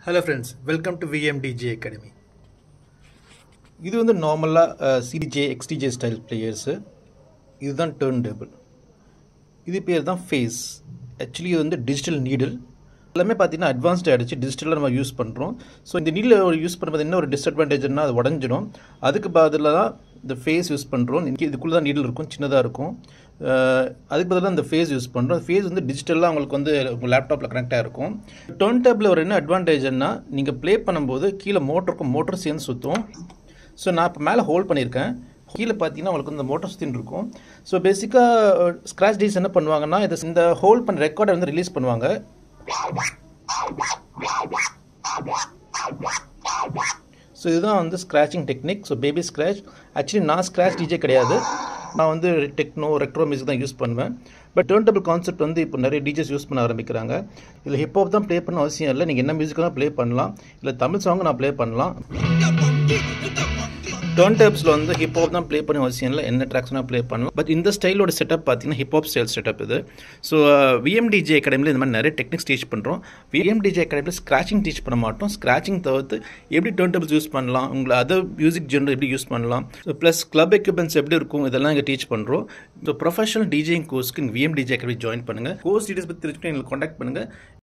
hello friends welcome to VMDJ academy இது வந்து நார்மலாக சிடிஜே எக்ஸ்டிஜே ஸ்டைல் பிளேயர்ஸு இதுதான் டேர்ன் டேபிள் இது பேர் தான் ஃபேஸ் ஆக்சுவலி இது வந்து டிஜிட்டல் நீடில் எல்லாமே பார்த்தீங்கன்னா அட்வான்ஸ்ட் ஆகிடுச்சு டிஜிட்டலாக நம்ம யூஸ் பண்ணுறோம் ஸோ இந்த நீடில் யூஸ் பண்ணுறது என்ன ஒரு டிஸ்அட்வான்டேஜ்னா அது உடஞ்சிடும் அதுக்கு பதிலாக தான் இந்த ஃபேஸ் யூஸ் பண்ணுறோம் இதுக்குள்ளே தான் நீடில் இருக்கும் சின்னதாக இருக்கும் அஹ் அதுக்கு பதிலாக இந்த ஃபேஸ் யூஸ் பண்ணுறோம் ஃபேஸ் வந்து டிஜிட்டலாக உங்களுக்கு வந்து உங்கள் லேப்டாப்பில் கனெக்டாக இருக்கும் டர்ன் டேப்பில் ஒரு என்ன அட்வான்டேஜ்னா நீங்கள் ப்ளே பண்ணும்போது கீழே மோட்டருக்கும் மோட்டர் சேர்ந்து சுற்றும் ஸோ நான் இப்போ மேலே ஹோல்ட் பண்ணியிருக்கேன் கீழே பார்த்தீங்கன்னா உங்களுக்கு இந்த மோட்டர் சுற்றின்னு இருக்கும் ஸோ பேசிக்காக ஸ்க்ராச் டீஸ் என்ன பண்ணுவாங்கன்னா இது இந்த ஹோல்ட் பண்ண ரெக்கார்டை வந்து ரிலீஸ் பண்ணுவாங்க ஸோ இதுதான் வந்து scratching technique so baby scratch actually நான் ஸ்க்ராச் டிஜே கிடையாது நான் வந்து டெக்னோ ரெக்ட்ரோ மியூசிக் தான் யூஸ் பண்ணுவேன் பட் டேர்ன் டேபிள் கான்செப்ட் வந்து இப்போ நிறைய டிஜேஸ் யூஸ் பண்ண ஆரம்பிக்கிறாங்க இதில் ஹிப்ஹாப் தான் ப்ளே பண்ண அவசியம் இல்லை நீங்கள் என்ன மியூசிக் தான் ப்ளே பண்ணலாம் இல்லை தமிழ் சாங் நான் ப்ளே பண்ணலாம் டர்ன் டேப்ஸில் வந்து ஹிப்ஹாப் தான் ப்ளே பண்ண அவசியம் இல்லை என்ன ட்ராக்ஸ் வேணால் ப்ளே பண்ணலாம் பட் இந்த ஸ்டைலோட செட்டப் பார்த்தீங்கன்னா ஹிப்ஹாப் ஸ்டைல் செட்டப் இது ஸோ விஎம்டிஜே அகாடமியில் இந்த மாதிரி நிறைய டெக்னிக்ஸ் டீச் பண்ணுறோம் விஎம்டிஜே அகாடமியில் ஸ்க்ராச்சிங் டீச் பண்ண மாட்டோம் ஸ்க்ராச்சிங் தவிர்த்து எப்படி டர்ன் டேபிள்ஸ் யூஸ் பண்ணலாம் உங்களை அதர் மியூசிக் ஜென்ரல் எப்படி யூஸ் பண்ணலாம் ப்ளஸ் கிளப் எக்யூப்மெண்ட்ஸ் எப்படி இருக்கும் இதெல்லாம் இங்கே டீச் பண்ணுறோம் ஸோ ப்ரொஃபஷனல் டிஜேங் கோர்ஸ்க்கு விஎம்டிஜே அகாடமி ஜாயின் பண்ணுங்கள் கோர்ஸ் டீடைல்ஸ் பற்றி தெரிஞ்சுக்கணும் எங்களுக்கு காண்டாக்ட் பண்ணுங்கள்